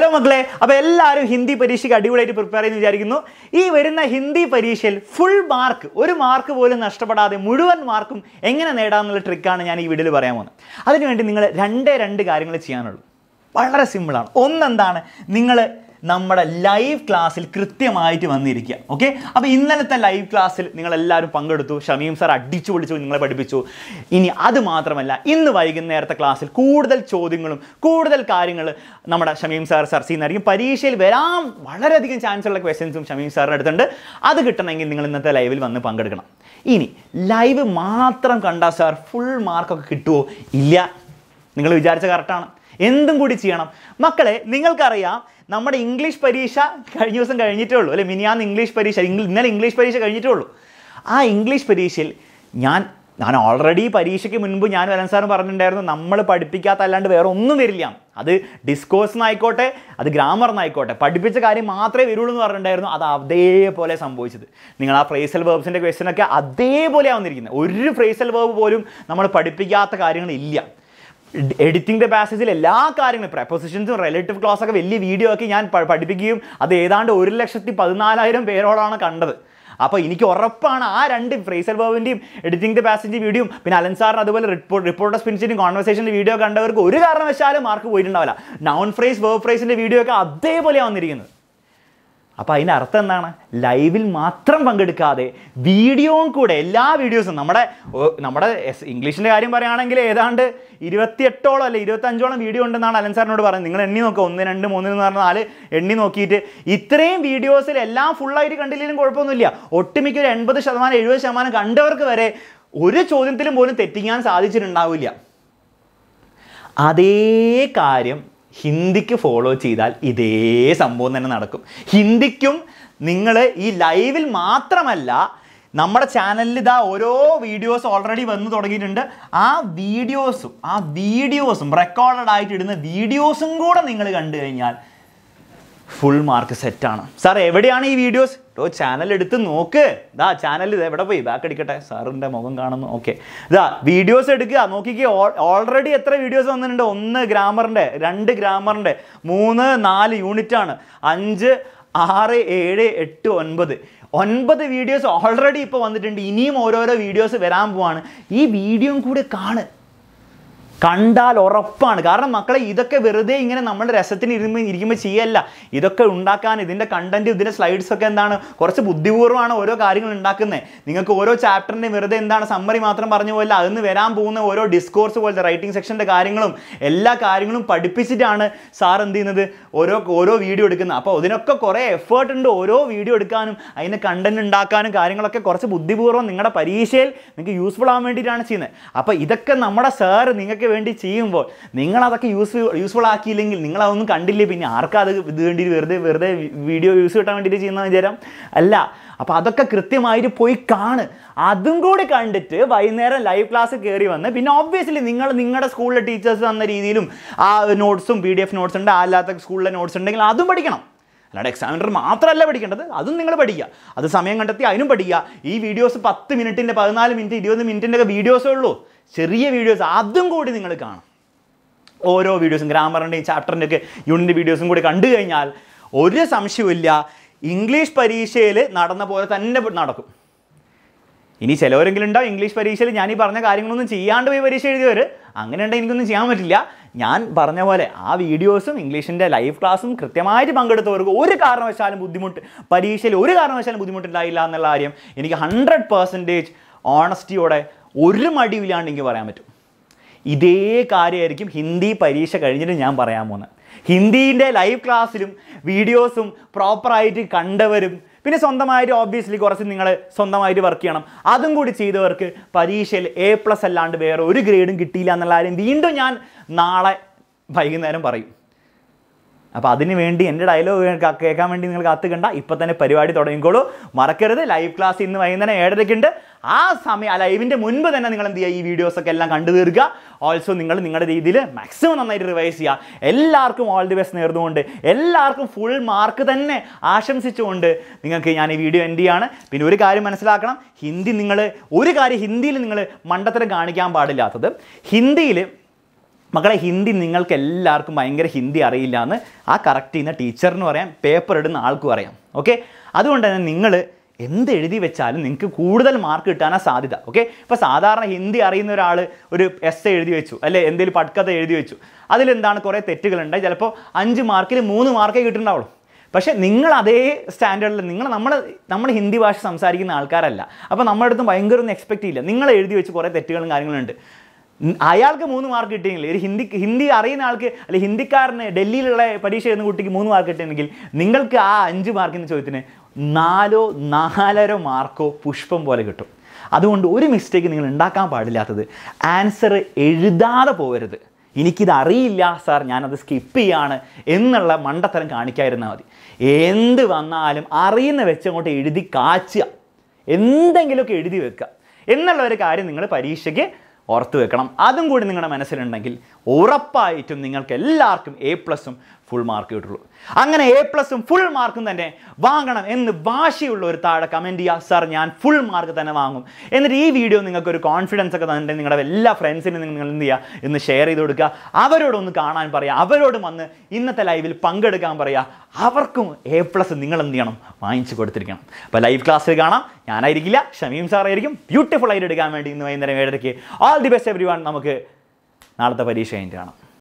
hello മക്കളെ അപ്പോൾ എല്ലാവരും ഹിന്ദി പരീക്ഷയ്ക്ക് അടിപൊളിയായിട്ട് പ്രിപ്പയർ ചെയ്യുന്നു വിചാരിക്കുന്നു ഈ വരുന്ന ഹിന്ദി പരീക്ഷയിൽ ഫുൾ മാർക്ക് ഒരു മാർക്ക് പോലും നഷ്ടപ്പെടാതെ മുഴുവൻ മാർക്കും എങ്ങനെ നേടാമെന്നുള്ള ട്രിക്കാണ് ഞാൻ ഈ വീഡിയോയിൽ പറയാൻ പോകുന്നത് അതിനുവേണ്ടി നിങ്ങൾ രണ്ടേ രണ്ട് കാര്യങ്ങൾ ചെയ്യാനുള്ളൂ വളരെ സിമ്പിളാണ് ഒന്നെന്താണ് നിങ്ങൾ നമ്മുടെ ലൈവ് ക്ലാസ്സിൽ കൃത്യമായിട്ട് വന്നിരിക്കുക ഓക്കെ അപ്പോൾ ഇന്നലത്തെ ലൈവ് ക്ലാസ്സിൽ നിങ്ങൾ എല്ലാവരും പങ്കെടുത്തു ഷമീം സാർ അടിച്ചു പൊളിച്ചു നിങ്ങളെ പഠിപ്പിച്ചു ഇനി അത് മാത്രമല്ല ഇന്ന് വൈകുന്നേരത്തെ ക്ലാസ്സിൽ കൂടുതൽ ചോദ്യങ്ങളും കൂടുതൽ കാര്യങ്ങൾ നമ്മുടെ ഷമീം സാർ സർച്ച് ചെയ്യുന്നതായിരിക്കും പരീക്ഷയിൽ വരാൻ വളരെയധികം ചാൻസ് ഉള്ള ക്വസ്റ്റ്യൻസും ഷമീം സാറിൻ്റെ അടുത്തുണ്ട് അത് കിട്ടണമെങ്കിൽ നിങ്ങൾ ഇന്നത്തെ ലൈവിൽ വന്ന് പങ്കെടുക്കണം ഇനി ലൈവ് മാത്രം കണ്ടാൽ സാർ ഫുൾ മാർക്കൊക്കെ കിട്ടുമോ ഇല്ല നിങ്ങൾ വിചാരിച്ച കറക്റ്റാണ് എന്തും കൂടി ചെയ്യണം മക്കളെ നിങ്ങൾക്കറിയാം നമ്മുടെ ഇംഗ്ലീഷ് പരീക്ഷ കഴിഞ്ഞ ദിവസം കഴിഞ്ഞിട്ടേ ഉള്ളൂ അല്ലെ മിനിയാന്ന് ഇംഗ്ലീഷ് പരീക്ഷ ഇംഗ്ലീ- ഇന്നലെ ഇംഗ്ലീഷ് പരീക്ഷ കഴിഞ്ഞിട്ടേ ഉള്ളൂ ആ ഇംഗ്ലീഷ് പരീക്ഷയിൽ ഞാൻ ഞാൻ ഓൾറെഡി പരീക്ഷയ്ക്ക് മുൻപ് ഞാൻ വരൻ സാറും പറഞ്ഞിട്ടുണ്ടായിരുന്നു നമ്മൾ പഠിപ്പിക്കാത്ത അല്ലാണ്ട് വേറെ ഒന്നും വരില്ല അത് ഡിസ്കോഴ്സ് ആയിക്കോട്ടെ അത് ഗ്രാമർ ആയിക്കോട്ടെ പഠിപ്പിച്ച കാര്യം മാത്രമേ വരുള്ളൂ എന്ന് പറഞ്ഞിട്ടുണ്ടായിരുന്നു അത് അതേപോലെ സംഭവിച്ചത് നിങ്ങൾ ആ ഫ്രേസൽ വേർബ്സിൻ്റെ ക്വസ്റ്റ്യൻ ഒക്കെ അതേപോലെയാണ് വന്നിരിക്കുന്നത് ഒരു ഫ്രേസൽ വേർബ് പോലും നമ്മൾ പഠിപ്പിക്കാത്ത കാര്യങ്ങളില്ല എഡിറ്റിംഗ് ദ പാസേജിൽ എല്ലാ കാര്യങ്ങളും പ്രപ്പോസിഷൻസും റിലേറ്റീവ് ക്ലാസ് ഒക്കെ വലിയ വീഡിയോ ഒക്കെ ഞാൻ പ- പഠിപ്പിക്കുകയും അത് ഏതാണ്ട് ഒരു ലക്ഷത്തി പതിനാലായിരം പേരോടാണ് കണ്ടത് അപ്പോൾ എനിക്ക് ഉറപ്പാണ് ആ രണ്ട് ഫ്രേസൽ ബോബിൻ്റെയും എഡിറ്റിംഗ് ദ പാസേജ് വീഡിയോയും പിന്നെ അലൻ സാറിന് അതുപോലെ റിപ്പോർട്ട് റിപ്പോർട്ടർ സ്പിൻസിൻ്റെയും കോൺവെർസേഷൻ്റെ വീഡിയോ കണ്ടവർക്ക് ഒരു കാരണവശാലും മാർക്ക് പോയിട്ടുണ്ടാവില്ല നൗൺ ഫ്രേസ് വേർബ് ഫ്രേസിൻ്റെ വീഡിയോ ഒക്കെ അതേപോലെയാണ് വന്നിരിക്കുന്നത് അപ്പോൾ അതിൻ്റെ അർത്ഥം എന്താണ് ലൈവിൽ മാത്രം പങ്കെടുക്കാതെ വീഡിയോയും കൂടെ എല്ലാ വീഡിയോസും നമ്മുടെ ഓ, നമ്മുടെ എസ് ഇംഗ്ലീഷിൻ്റെ കാര്യം പറയുകയാണെങ്കിൽ ഏതാണ്ട് ഇരുപത്തിയെട്ടോളം അല്ലെ ഇരുപത്തഞ്ചോളം വീഡിയോ ഉണ്ടെന്നാണ് അലൻ സാറിനോട് പറയുന്നത് നിങ്ങൾ എണ്ണി നോക്കുക ഒന്ന് രണ്ട് മൂന്ന് എന്ന് പറഞ്ഞാൽ നാല് എണ്ണി നോക്കിയിട്ട് ഇത്രയും വീഡിയോസിൽ എല്ലാം ഫുള്ളായിട്ട് കണ്ടില്ലെങ്കിലും കുഴപ്പമൊന്നുമില്ല ഒട്ടുമിക്ക ഒരു എൺപത് ശതമാനം എഴുപത് ശതമാനം കണ്ടവർക്ക് വരെ ഒരു ചോദ്യത്തിലും പോലും തെറ്റിക്കാൻ സാധിച്ചിട്ടുണ്ടാവില്ല അതേ കാര്യം ഹിന്ദിക്ക് ഫോളോ ചെയ്താൽ ഇതേ സംഭവം തന്നെ നടക്കും ഹിന്ദിക്കും നിങ്ങൾ ഈ ലൈവിൽ മാത്രമല്ല നമ്മുടെ ചാനലിൽ ഇതാ ഓരോ വീഡിയോസ് ഓൾറെഡി വന്നു തുടങ്ങിയിട്ടുണ്ട് ആ വീഡിയോസും ആ വീഡിയോസും റെക്കോർഡഡ് ആയിട്ട് ഇടുന്ന വീഡിയോസും കൂടെ നിങ്ങൾ കണ്ടു കഴിഞ്ഞാൽ ഫുൾ മാർക്ക് സെറ്റാണ് സാർ എവിടെയാണ് ഈ വീഡിയോസ് ഓ ചാനൽ എടുത്ത് നോക്ക് ഇതാ ചാനൽ ഇത് എവിടെ പോയി ബാക്ക് അടിക്കട്ടെ സാറിൻ്റെ മുഖം കാണുന്നു ഓക്കെ ഇതാ വീഡിയോസ് എടുക്കുക നോക്കിക്കേ ഓൾറെഡി എത്ര വീഡിയോസ് വന്നിട്ടുണ്ട് ഒന്ന് ഗ്രാമറിൻ്റെ രണ്ട് ഗ്രാമറിൻ്റെ മൂന്ന് നാല് യൂണിറ്റ് ആണ് അഞ്ച് ആറ് ഏഴ് എട്ട് ഒൻപത് ഒൻപത് വീഡിയോസ് ഓൾറെഡി ഇപ്പോൾ വന്നിട്ടുണ്ട് ഇനിയും ഓരോരോ വീഡിയോസ് വരാൻ പോവാണ് ഈ വീഡിയോയും കൂടെ കാണ് കണ്ടാൽ ഉറപ്പാണ് കാരണം മക്കളെ ഇതൊക്കെ വെറുതെ ഇങ്ങനെ നമ്മുടെ രസത്തിന് ഇരുന്ന് ഇരിക്കുമ്പോൾ ചെയ്യല്ല ഇതൊക്കെ ഉണ്ടാക്കാൻ ഇതിൻ്റെ കണ്ടന്റ് ഇതിൻ്റെ സ്ലൈഡ്സ് ഒക്കെ എന്താണ് കുറച്ച് ബുദ്ധിപൂർവ്വമാണ് ഓരോ കാര്യങ്ങൾ ഉണ്ടാക്കുന്നത് നിങ്ങൾക്ക് ഓരോ ചാപ്റ്ററിൻ്റെ വെറുതെ എന്താണ് സമ്മറി മാത്രം പറഞ്ഞു പോയില്ല അതിന് വരാൻ പോകുന്ന ഓരോ ഡിസ്കോഴ്സ് പോലത്തെ റൈറ്റിംഗ് സെക്ഷൻ്റെ കാര്യങ്ങളും എല്ലാ കാര്യങ്ങളും പഠിപ്പിച്ചിട്ടാണ് സാർ എന്ത് ചെയ്യുന്നത് ഓരോ ഓരോ വീഡിയോ എടുക്കുന്നത് അപ്പോൾ അതിനൊക്കെ കുറേ എഫേർട്ട് ഉണ്ട് ഓരോ വീഡിയോ എടുക്കാനും അതിന് കണ്ടന്റ് ഉണ്ടാക്കാനും കാര്യങ്ങളൊക്കെ കുറച്ച് ബുദ്ധിപൂർവ്വം നിങ്ങളുടെ പരീക്ഷയിൽ നിങ്ങൾക്ക് യൂസ്ഫുൾ ആവാൻ വേണ്ടിയിട്ടാണ് ചെയ്യുന്നത് അപ്പോൾ ഇതൊക്കെ നമ്മുടെ സാർ നിങ്ങൾക്ക് വേണ്ടി ചെയ്യുമ്പോൾ നിങ്ങൾ അതൊക്കെ യൂസ് യൂസ്ഫുൾ ആക്കിയില്ലെങ്കിൽ നിങ്ങൾ അതൊന്നും കണ്ടില്ലേ പിന്നെ ആർക്കാ അത് ഇത് വേണ്ടി വെറുതെ വെറുതെ വീഡിയോ യൂസ് കിട്ടാൻ വേണ്ടിയിട്ട് ചെയ്യുന്ന വിചാരം അല്ല അപ്പോൾ അതൊക്കെ കൃത്യമായിട്ട് പോയി കാണ് അതും കൂടി കണ്ടിട്ട് വൈകുന്നേരം ലൈവ് ക്ലാസ് കയറി വന്ന് പിന്നെ ഓബ്വിയസ്ലി നിങ്ങൾ നിങ്ങളുടെ സ്കൂളിലെ ടീച്ചേഴ്സ് തന്ന രീതിയിലും ആ നോട്ട്സും പി ഡി എഫ് നോട്ട്സ് ഉണ്ട് ആ അല്ലാത്ത സ്കൂളിലെ നോട്ട്സ് ഉണ്ടെങ്കിൽ അതും പഠിക്കണം അല്ലാണ്ട് എക്സാമിനർ മാത്രമല്ല പഠിക്കേണ്ടത് അതും നിങ്ങൾ പഠിക്കുക അത് സമയം കണ്ടെത്തി അതിനും പഠിക്കുക ഈ വീഡിയോസ് പത്ത് മിനിറ്റിൻ്റെ പതിനാല് മിനിറ്റ് ഇരുപത് മിനിറ്റിൻ്റെ ഒക്കെ വീഡിയോസേ ഉള്ളൂ ചെറിയ വീഡിയോസ് അതും കൂടി നിങ്ങൾ കാണും ഓരോ വീഡിയോസും ഗ്രാമറിൻ്റെയും ചാപ്റ്ററിൻ്റെ ഒക്കെ യൂണിറ്റ് വീഡിയോസും കൂടി കണ്ടു കഴിഞ്ഞാൽ ഒരു സംശയവുമില്ല ഇംഗ്ലീഷ് പരീക്ഷയിൽ നടന്ന പോലെ തന്നെ നടക്കും ഇനി ചിലവരെങ്കിലും ഉണ്ടാവും ഇംഗ്ലീഷ് പരീക്ഷയിൽ ഞാൻ ഈ പറഞ്ഞ കാര്യങ്ങളൊന്നും ചെയ്യാണ്ട് പോയി പരീക്ഷ എഴുതിയവർ അങ്ങനെ ഉണ്ടെങ്കിൽ എനിക്കൊന്നും ചെയ്യാൻ പറ്റില്ല ഞാൻ പറഞ്ഞ പോലെ ആ വീഡിയോസും ഇംഗ്ലീഷിൻ്റെ ലൈവ് ക്ലാസ്സും കൃത്യമായിട്ട് പങ്കെടുത്തവർക്ക് ഒരു കാരണവശാലും ബുദ്ധിമുട്ട് പരീക്ഷയിൽ ഒരു കാരണവശാലും ബുദ്ധിമുട്ടുണ്ടായില്ല എന്നുള്ള കാര്യം എനിക്ക് ഹൺഡ്രഡ് പെർസെൻറ്റേജ് ഓണസ്റ്റിയോടെ ഒരു മടിയില്ലാണ്ട് എനിക്ക് പറയാൻ പറ്റും ഇതേ കാര്യമായിരിക്കും ഹിന്ദി പരീക്ഷ കഴിഞ്ഞിട്ട് ഞാൻ പറയാൻ പോകുന്നത് ഹിന്ദീൻ്റെ ലൈവ് ക്ലാസ്സിലും വീഡിയോസും പ്രോപ്പറായിട്ട് കണ്ടവരും പിന്നെ സ്വന്തമായിട്ട് ഓബ്വിയസ്ലി കുറച്ച് നിങ്ങൾ സ്വന്തമായിട്ട് വർക്ക് ചെയ്യണം അതും കൂടി ചെയ്തവർക്ക് പരീക്ഷയിൽ എ പ്ലസ് അല്ലാണ്ട് വേറെ ഒരു ഗ്രേഡും കിട്ടിയില്ല എന്നുള്ള കാര്യം വീണ്ടും ഞാൻ നാളെ വൈകുന്നേരം പറയും അപ്പോൾ അതിന് വേണ്ടി എൻ്റെ ഡയലോഗ് കേൾക്കാൻ വേണ്ടി നിങ്ങൾ കാത്തു കണ്ട ഇപ്പം തന്നെ പരിപാടി തുടങ്ങിക്കോളൂ മറക്കരുത് ലൈവ് ക്ലാസ് ഇന്ന് വൈകുന്നേരം ഏഴരയ്ക്ക് ഉണ്ട് ആ സമയം ആ ലൈവിൻ്റെ മുൻപ് തന്നെ നിങ്ങൾ എന്ത് ചെയ്യുക ഈ വീഡിയോസൊക്കെ എല്ലാം കണ്ടു തീർക്കുക ഓൾസോ നിങ്ങൾ നിങ്ങളുടെ രീതിയിൽ മാക്സിമം നന്നായിട്ട് റിവൈസ് ചെയ്യുക എല്ലാവർക്കും ഓൾ ദി ബെസ്റ്റ് നേർന്നുകൊണ്ട് എല്ലാവർക്കും ഫുൾ മാർക്ക് തന്നെ ആശംസിച്ചുകൊണ്ട് നിങ്ങൾക്ക് ഞാൻ ഈ വീഡിയോ എൻഡ് ചെയ്യാണ് പിന്നെ ഒരു കാര്യം മനസ്സിലാക്കണം ഹിന്ദി നിങ്ങൾ ഒരു കാര്യം ഹിന്ദിയിൽ നിങ്ങൾ മണ്ടത്തരം കാണിക്കാൻ പാടില്ലാത്തത് ഹിന്ദിയിൽ മക്കളെ ഹിന്ദി നിങ്ങൾക്ക് എല്ലാവർക്കും ഭയങ്കര ഹിന്ദി അറിയില്ല എന്ന് ആ കറക്റ്റ് ചെയ്യുന്ന ടീച്ചറിന് പറയാം പേപ്പർ ഇടുന്ന ആൾക്കും അറിയാം ഓക്കെ അതുകൊണ്ട് തന്നെ നിങ്ങൾ എന്ത് എഴുതി വെച്ചാലും നിങ്ങൾക്ക് കൂടുതൽ മാർക്ക് കിട്ടാനാണ് സാധ്യത ഓക്കെ ഇപ്പോൾ സാധാരണ ഹിന്ദി അറിയുന്ന ഒരാൾ ഒരു എസ് എഴുതി വെച്ചു അല്ലെ എന്തെങ്കിലും പട്കഥ എഴുതി വെച്ചു അതിലെന്താണ് കുറേ തെറ്റുകളുണ്ട് ചിലപ്പോൾ അഞ്ച് മാർക്കിൽ മൂന്ന് മാർക്കേ കിട്ടുന്നുണ്ടാവുള്ളൂ പക്ഷേ നിങ്ങൾ അതേ സ്റ്റാൻഡേർഡിൽ നിങ്ങൾ നമ്മൾ നമ്മൾ ഹിന്ദി ഭാഷ സംസാരിക്കുന്ന ആൾക്കാരല്ല അപ്പോൾ നമ്മുടെ അടുത്ത് ഭയങ്കര ഒന്നും എക്സ്പെക്റ്റ് ചെയ്യില്ല നിങ്ങൾ എഴുതി വെച്ച് കുറേ തെറ്റുകളും കാര്യങ്ങളുണ്ട് ഉം, അയാൾക്ക് മൂന്ന് മാർക്ക് കിട്ടിയെങ്കിൽ ഒരു ഹിന്ദി ഹിന്ദി അറിയുന്ന ആൾക്ക് അല്ലെ ഹിന്ദിക്കാരന് ഡൽഹിയിലുള്ള പരീക്ഷ എഴുതുന്ന കുട്ടിക്ക് മൂന്ന് മാർക്ക് കിട്ടിയെങ്കിൽ നിങ്ങൾക്ക് ആ അഞ്ച് മാർക്കിൻ്റെ ചോദ്യത്തിന് നാലോ നാലര മാർക്കോ പുഷ്പം പോലെ കിട്ടും അതുകൊണ്ട് ഒരു മിസ്റ്റേക്ക് നിങ്ങൾ ഉണ്ടാക്കാൻ പാടില്ലാത്തത് ആൻസർ എഴുതാതെ പോകരുത് എനിക്കിത് അറിയില്ല സാർ ഞാനത് സ്കിപ്പ് ചെയ്യാണ് എന്നുള്ള മണ്ടത്തരം കാണിക്കാതിരുന്നാൽ മതി എന്ത് വന്നാലും അറിയുന്ന വെച്ചങ്ങോട്ട് എഴുതി കാച്ചുക എന്തെങ്കിലുമൊക്കെ എഴുതി വെക്കുക എന്നുള്ള ഒരു കാര്യം നിങ്ങൾ പരീക്ഷയ്ക്ക് ഓർത്ത് വെക്കണം അതും കൂടി നിങ്ങളുടെ മനസ്സിലുണ്ടെങ്കിൽ ഉറപ്പായിട്ടും നിങ്ങൾക്ക് എല്ലാവർക്കും എ പ്ലസും ഫുൾ മാർക്ക് കിട്ടുള്ളൂ അങ്ങനെ എ പ്ലസും ഫുൾ മാർക്കും തന്നെ വാങ്ങണം എന്ന് വാശിയുള്ള ഒരു താഴെ കമൻറ്റ് ചെയ്യുക സാർ ഞാൻ ഫുൾ മാർക്ക് തന്നെ വാങ്ങും എന്നിട്ട് ഈ വീഡിയോ നിങ്ങൾക്ക് ഒരു കോൺഫിഡൻസ് ഒക്കെ തന്നെ നിങ്ങളുടെ എല്ലാ ഫ്രണ്ട്സിനും നിങ്ങൾ എന്ത് ചെയ്യുക ഇന്ന് ഷെയർ ചെയ്ത് കൊടുക്കുക അവരോടൊന്ന് കാണാൻ പറയുക അവരോടും വന്ന് ഇന്നത്തെ ലൈവിൽ പങ്കെടുക്കാൻ പറയുക അവർക്കും എ പ്ലസ് നിങ്ങൾ എന്ത് ചെയ്യണം വാങ്ങിച്ചു കൊടുത്തിരിക്കണം അപ്പോൾ ലൈവ് ക്ലാസ്സിൽ കാണാം ഞാനായിരിക്കില്ല ഷമീം സാറായിരിക്കും ബ്യൂട്ടിഫുൾ ആയിട്ട് എടുക്കാൻ വേണ്ടി ഇന്ന് വൈകുന്നേരം ഏഴരയ്ക്ക് all the best everyone നമുക്ക് നാളത്തെ പരീക്ഷ കഴിഞ്ഞിട്ട് കാണാം